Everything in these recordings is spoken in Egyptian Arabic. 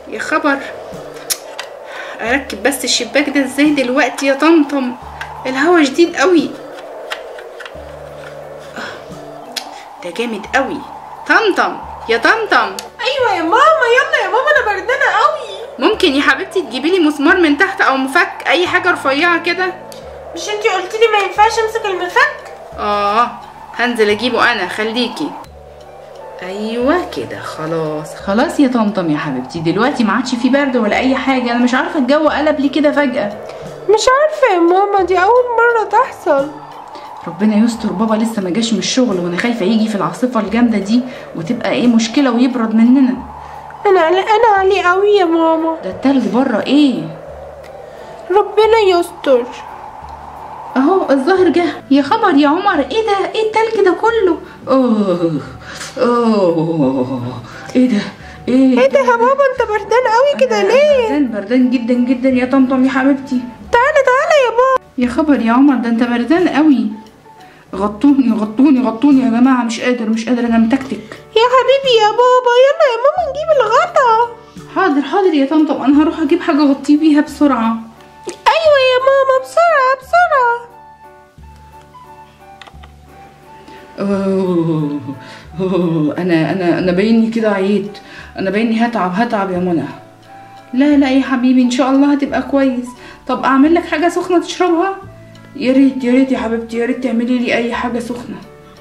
يا خبر اركب بس الشباك ده ازاي دلوقتي يا طمطم الهوا شديد قوي ده جامد قوي طمطم يا طمطم ايوه يا ماما يلا يا ماما انا بردانه قوي ممكن يا حبيبتي تجيبي لي مسمار من تحت او مفك اي حاجه رفيعه كده مش انتي قلتي لي ما ينفعش امسك المفك اه هنزل اجيبه انا خليكي ايوه كده خلاص خلاص يا طمطم يا حبيبتي دلوقتي ما عادش في برد ولا اي حاجه انا مش عارفه الجو قلب ليه كده فجاه مش عارفه يا ماما دي اول مره تحصل ربنا يستر بابا لسه ما جاش من الشغل وانا خايفه يجي في العاصفه الجامده دي وتبقى ايه مشكله ويبرد مننا انا قلقانه عليه قوي يا ماما ده التلج بره ايه ربنا يستر اهو الظهر جه يا خبر يا عمر ايه ده ايه التلج ده كله اوه اوه ايه ده ايه ايه ده يا بابا انت بردان قوي كده أنا ليه بردان بردان جدا جدا يا طمطم يا حبيبتي تعالى تعالى يا بابا يا خبر يا عمر ده انت بردان قوي غطوني غطوني غطوني يا جماعه مش قادر مش قادر انا متكتك يا حبيبي يا بابا يلا يا ماما نجيب الغطا حاضر حاضر يا طمطم انا هروح اجيب حاجه اغطيه بيها بسرعه ايوه يا ماما بسرعه بسرعه أوه. أوه. انا انا انا باينني كده عييت انا باينني هتعب هتعب يا منى لا لا يا حبيبي ان شاء الله هتبقى كويس طب اعمل لك حاجه سخنه تشربها يا ريت يا ريت يا حبيبتي يا ريت تعملي لي اي حاجه سخنه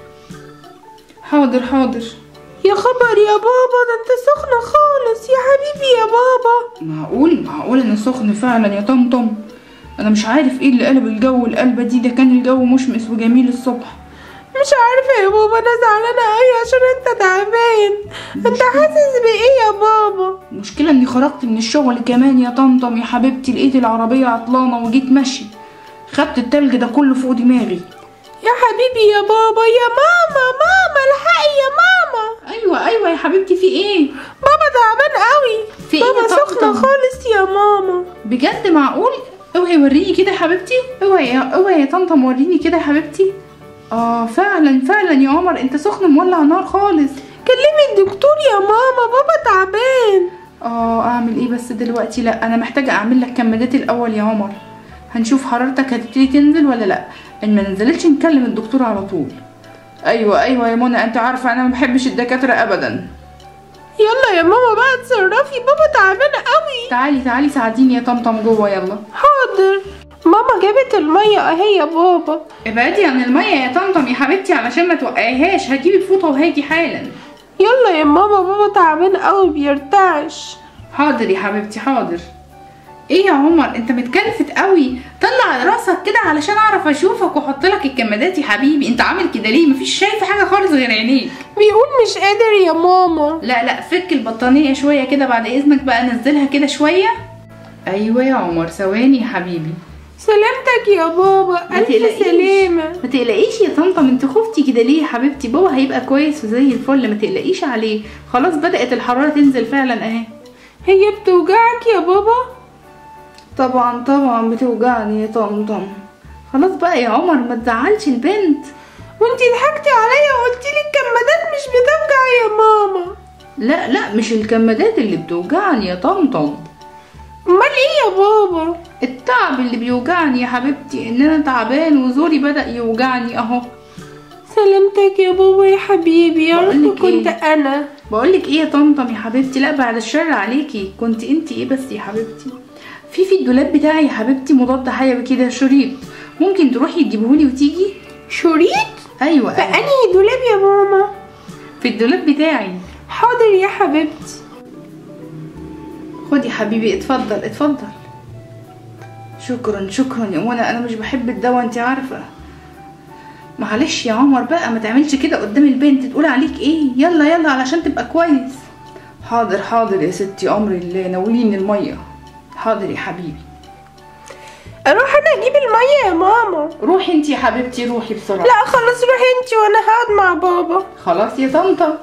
حاضر حاضر يا خبر يا بابا ده انت سخنه خالص يا حبيبي يا بابا معقول معقول انا سخن فعلا يا طمطم انا مش عارف ايه اللي قلب الجو القلبه دي ده كان الجو مشمس وجميل الصبح مش عارفه يا بابا انا زعلانه قوي عشان انت تعبان انت حاسس بايه يا بابا المشكلة اني خرجت من الشغل كمان يا طمطم يا حبيبتي لقيت العربية عطلانة وجيت مشي خدت التلج ده كله فوق دماغي يا حبيبي يا بابا يا ماما ماما الحقي يا ماما ايوه ايوه يا حبيبتي في ايه بابا تعبان قوي في إيه يا بابا طمطم؟ سخنه خالص يا ماما بجد معقول اوعي وريني كده يا حبيبتي اوعي يا اوعي يا طمطم وريني كده يا حبيبتي اه فعلا فعلا يا عمر انت سخن مولع نار خالص كلمي الدكتور يا ماما بابا تعبان اه اعمل ايه بس دلوقتي لا انا محتاجة اعمل لك كمادات الاول يا عمر هنشوف حرارتك هتبتدي تنزل ولا لا ان ما نزلتش نكلم الدكتور على طول ايوه ايوه يا منى انت عارفه انا ما بحبش الدكاتره ابدا يلا يا ماما بقى اتصرفي بابا تعبان قوي تعالي تعالي ساعديني يا طمطم جوه يلا حاضر ماما جابت المية اهي يا بابا ابعدي عن الميه يا طمطم يا حبيبتي علشان ما توقعيهاش هجيب الفوطه وهاجي حالا يلا يا ماما بابا تعبان قوي بيرتعش حاضر يا حبيبتي حاضر ايه يا عمر انت متكلفت قوي طلع راسك كده علشان اعرف اشوفك واحط لك الكمادات يا حبيبي انت عامل كده ليه مفيش شايف حاجه خالص غير عينيك بيقول مش قادر يا ماما لا لا فك البطانيه شويه كده بعد اذنك بقى نزلها كده شويه ايوه يا عمر ثواني يا حبيبي سلامتك يا بابا ما ألف تقلقيش. سلامة ما تقلقيش يا طنطا انت خفتي كده ليه يا حبيبتي بابا هيبقى كويس وزي الفل ما تقلقيش عليه خلاص بدأت الحرارة تنزل فعلا اهي هي بتوجعك يا بابا طبعا طبعا بتوجعني يا طمطم خلاص بقى يا عمر ما تزعلش البنت وانتي ضحكتي عليا وقلتي لي الكمادات مش بتوجع يا ماما لا لا مش الكمادات اللي بتوجعني يا طمطم امال ايه يا بابا التعب اللي بيوجعني يا حبيبتي ان انا تعبان وزوري بدأ يوجعني اهو سلامتك يا بابا يا حبيبي يا رب بقولك كنت إيه؟ انا بقولك ايه يا طمطم يا حبيبتي لا بعد الشر عليكي كنت انت ايه بس يا حبيبتي في في الدولاب بتاعي يا حبيبتي مضاد حيوي كده شريط ممكن تروحي تجيبهولي وتيجي شريط ايوه في أيوة. انهي دولاب يا ماما في الدولاب بتاعي حاضر يا حبيبتي خدي يا حبيبي اتفضل اتفضل شكرا شكرا يا منى انا مش بحب الدواء انت عارفه معلش يا عمر بقى ما تعملش كده قدام البنت تقول عليك ايه يلا يلا علشان تبقى كويس حاضر حاضر يا ستي امر الله ناوليني الميه حاضر يا حبيبي اروح انا اجيب المية يا ماما روحي انت يا حبيبتي روحي بسرعه لا خلاص روحي انتي وانا هقعد مع بابا خلاص يا طنطا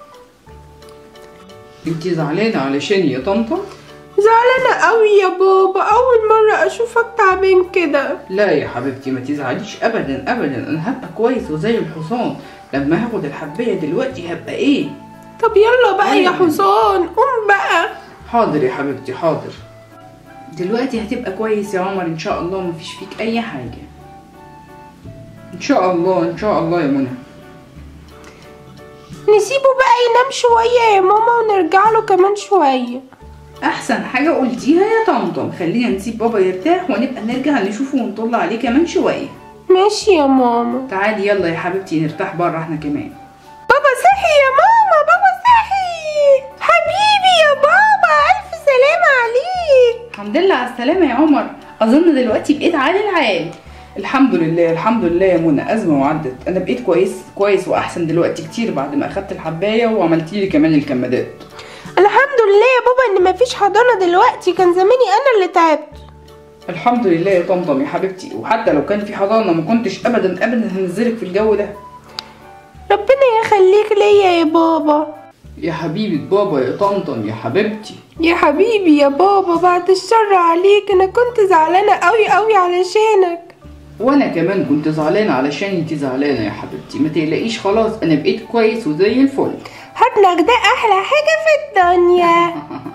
انت زعلانه علشان يا طنطا زعلانة قوي يا بابا اول مرة اشوفك تعبان كده لا يا حبيبتي ما تزعليش ابدا ابدا انا هبقى كويس وزي الحصان لما هاخد الحبايه دلوقتي هبقى ايه طب يلا بقى يا أيوة. حصان قوم بقى حاضر يا حبيبتي حاضر دلوقتي هتبقى كويس يا عمر ان شاء الله مفيش فيك اي حاجه ان شاء الله ان شاء الله يا منى نسيبه بقى ينام شوية يا ماما ونرجع له كمان شوية احسن حاجه قلتيها يا طمطم خلينا نسيب بابا يرتاح ونبقى نرجع نشوفه ونطلع عليه كمان شويه ماشي يا ماما تعالي يلا يا حبيبتي نرتاح بره احنا كمان بابا صحي يا ماما بابا صحي حبيبي يا بابا ألف سلامة عليك الحمد لله على السلامه يا عمر اظن دلوقتي بقيت عالي العال الحمد لله الحمد لله يا منى ازمه وعدت انا بقيت كويس كويس واحسن دلوقتي كتير بعد ما اخدت الحبايه وعملتي لي كمان الكمادات الحمد لله يا بابا ان مفيش حضانة دلوقتي كان زماني انا اللي تعبت الحمد لله يا طمطم يا حبيبتي وحتى لو كان في حضانه ما كنتش ابدا ابدا هنزلك في الجو ده ربنا يخليك ليا يا بابا يا حبيبه بابا يا طمطم يا حبيبتي يا حبيبي يا بابا بعد الشر عليك انا كنت زعلانة قوي قوي علشانك وانا كمان كنت زعلانه علشان انت زعلانه يا حبيبتي ما تقلقيش خلاص انا بقيت كويس وزي الفل هدنك ده احلى حاجة في الدنيا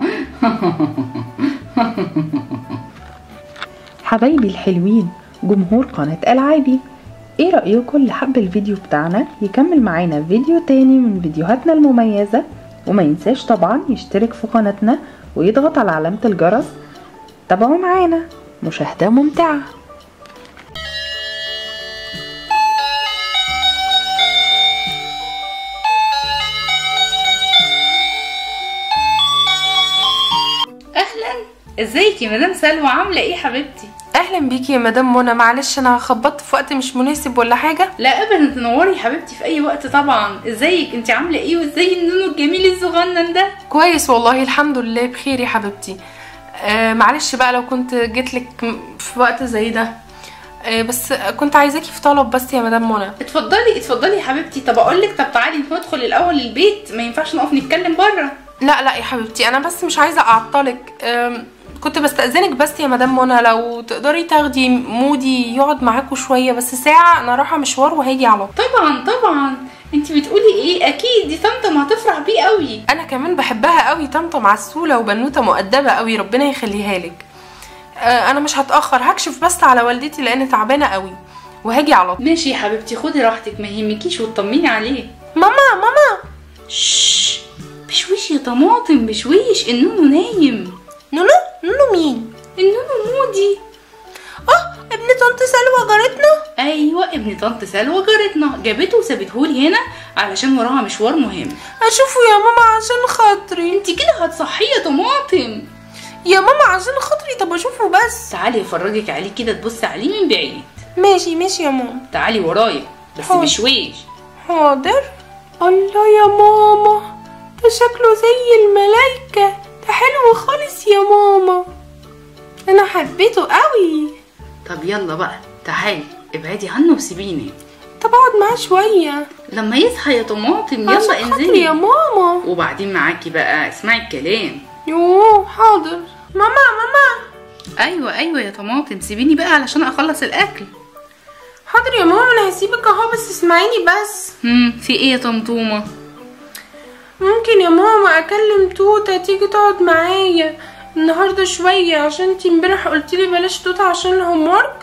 حبايبي الحلوين جمهور قناة ألعابي ايه رأيكم اللي حب الفيديو بتاعنا يكمل معانا فيديو تاني من فيديوهاتنا المميزة وما ينساش طبعا يشترك في قناتنا ويضغط على علامة الجرس تابعوا معانا مشاهدة ممتعة اهلا ازيك يا مدام سلوى عامله ايه حبيبتي اهلا بيكي يا مدام منى معلش انا خبطت في وقت مش مناسب ولا حاجة لا ابدا تنوري حبيبتي في اي وقت طبعا ازيك انت عامله ايه وازاي النونو الجميل الصغنن ده كويس والله الحمد لله بخير يا حبيبتي آه معلش بقى لو كنت جيتلك في وقت زي ده آه بس كنت عايزاكي في طلب بس يا مدام منى اتفضلي اتفضلي يا حبيبتي طب اقول لك طب تعالي ندخل الاول البيت ما ينفعش نقف نتكلم بره لا لا يا حبيبتي انا بس مش عايزه اعطلك أم، كنت بستأذنك بس يا مدام منى لو تقدري تاخدي مودي يقعد معاكوا شويه بس ساعه انا رايحه مشوار وهاجي على طول طبعا طبعا انت بتقولي ايه اكيد دي طمطم هتفرح بيه قوي انا كمان بحبها قوي طمطم عسوله وبنوته مؤدبه قوي ربنا يخليها لك أه، انا مش هتاخر هكشف بس على والدتي لان تعبانه قوي وهاجي على طول ماشي يا حبيبتي خدي راحتك ما يهمكيش وتطمني عليه ماما ماما شش بشويش يا طماطم بشويش النونو نايم نونو نونو مين النونو مودي اه ابن طنط سلوى جارتنا ايوه ابن طنط سلوى جارتنا جابته وسابتهولي هنا علشان وراها مشوار مهم اشوفه يا ماما عشان خاطري انت كده هتصحيه يا طماطم يا ماما عشان خاطري طب اشوفه بس تعالي افرجك عليه كده تبصي عليه من بعيد ماشي ماشي يا ماما تعالي ورايا بس حاضر. بشويش حاضر الله يا ماما ده شكله زي الملايكة ده حلو خالص يا ماما انا حبيته قوي طب يلا بقى تعالي ابعدي عنه وسيبيني طب اقعد معاه شوية لما يصحى يا طماطم عشان يلا خاطري انزلي يا ماما وبعدين معاكي بقى اسمعي الكلام يوه حاضر ماما ماما ايوه ايوه يا طماطم سيبيني بقى علشان اخلص الاكل حاضر يا ماما انا هسيبك اهو بس اسمعيني بس هم في ايه يا طمطومه ممكن يا ماما اكلم توتة تيجي تقعد معايا النهارده شوية عشان انتي امبارح قلتيلي بلاش توتة عشان الهوم ورك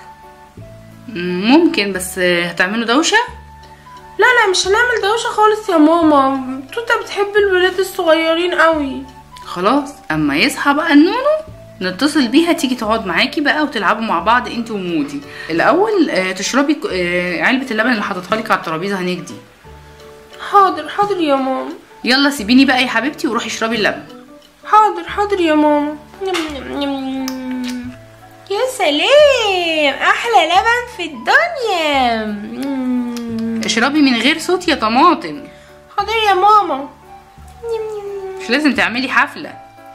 مم، ممكن بس هتعملوا دوشه لا لا مش هنعمل دوشة خالص يا ماما توتة بتحب الولاد الصغيرين قوي خلاص اما يصحى بقى النونو نتصل بيها تيجي تقعد معاكي بقى وتلعبوا مع بعض انت ومودي الاول آه، تشربي ك- آه، علبه اللبن اللي حاططها لك على الترابيزه هناك دي حاضر حاضر يا ماما يلا سيبيني بقى يا حبيبتي وروحي اشربي اللبن حاضر حاضر يا ماما نم نم نم. يا سلام احلى لبن في الدنيا مم. اشربي من غير صوت يا طماطم حاضر يا ماما نم نم. مش لازم تعملي حفله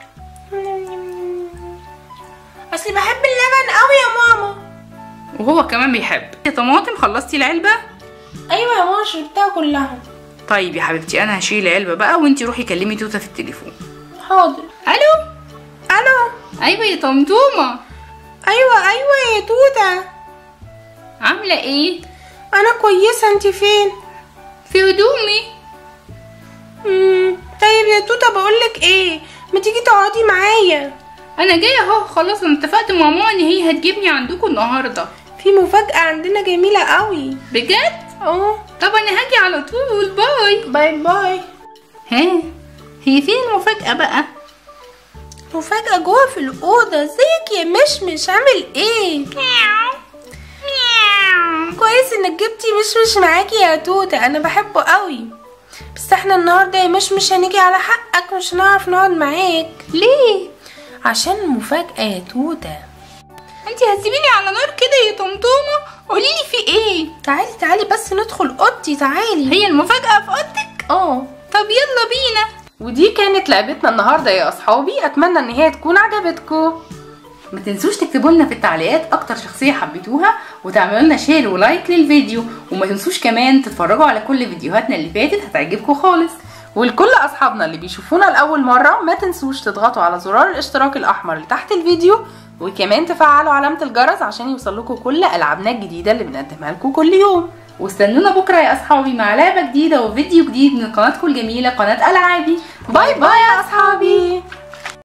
اصلي بحب اللبن قوي يا ماما وهو كمان بيحب يا طماطم خلصتي العلبه ايوه يا ماما شربتها كلها طيب يا حبيبتي انا هشيل العلبه بقى وانتي روحي كلمي توته في التليفون حاضر الو الو ايوه يا طمطومه ايوه ايوه يا توته عامله ايه انا كويسه انت فين في هدومي مم. طيب يا توته بقولك ايه ما تيجي تقعدي معايا جايه انا جايه اهو خلاص انا اتفقت مع ماما ان هي هتجيبني عندكم النهارده في مفاجاه عندنا جميله قوي بجد اه طب انا هاجي على طول باي باي باي ها هي فين المفاجاه بقى مفاجاه جوه في الاوضه ازيك يا مشمش عامل ايه مياو مياو كويس انك جبتي مشمش معاكي يا توته انا بحبه قوي بس احنا النهارده يا مشمش هنيجي على حقك مش هنعرف نقعد معاك ليه عشان مفاجاه يا توته انت هتسيبيني على نار كده يا طمطومه قولي لي في ايه تعالي تعالي بس ندخل اوضتي تعالي هي المفاجاه في اوضتك اه طب يلا بينا ودي كانت لعبتنا النهارده يا اصحابي اتمنى ان هي تكون عجبتكم ما تنسوش تكتبوا لنا في التعليقات اكتر شخصيه حبيتوها وتعملوا لنا شير ولايك للفيديو وما تنسوش كمان تتفرجوا على كل فيديوهاتنا اللي فاتت هتعجبكم خالص ولكل اصحابنا اللي بيشوفونا لاول مره ما تنسوش تضغطوا على زرار الاشتراك الاحمر اللي تحت الفيديو وكمان تفعلوا علامه الجرس عشان يوصلكوا كل العابنا الجديده اللي بنقدمها لكم كل يوم واستنونا بكره يا اصحابي مع لعبه جديده وفيديو جديد من قناتكم الجميله قناه العابي باي باي يا اصحابي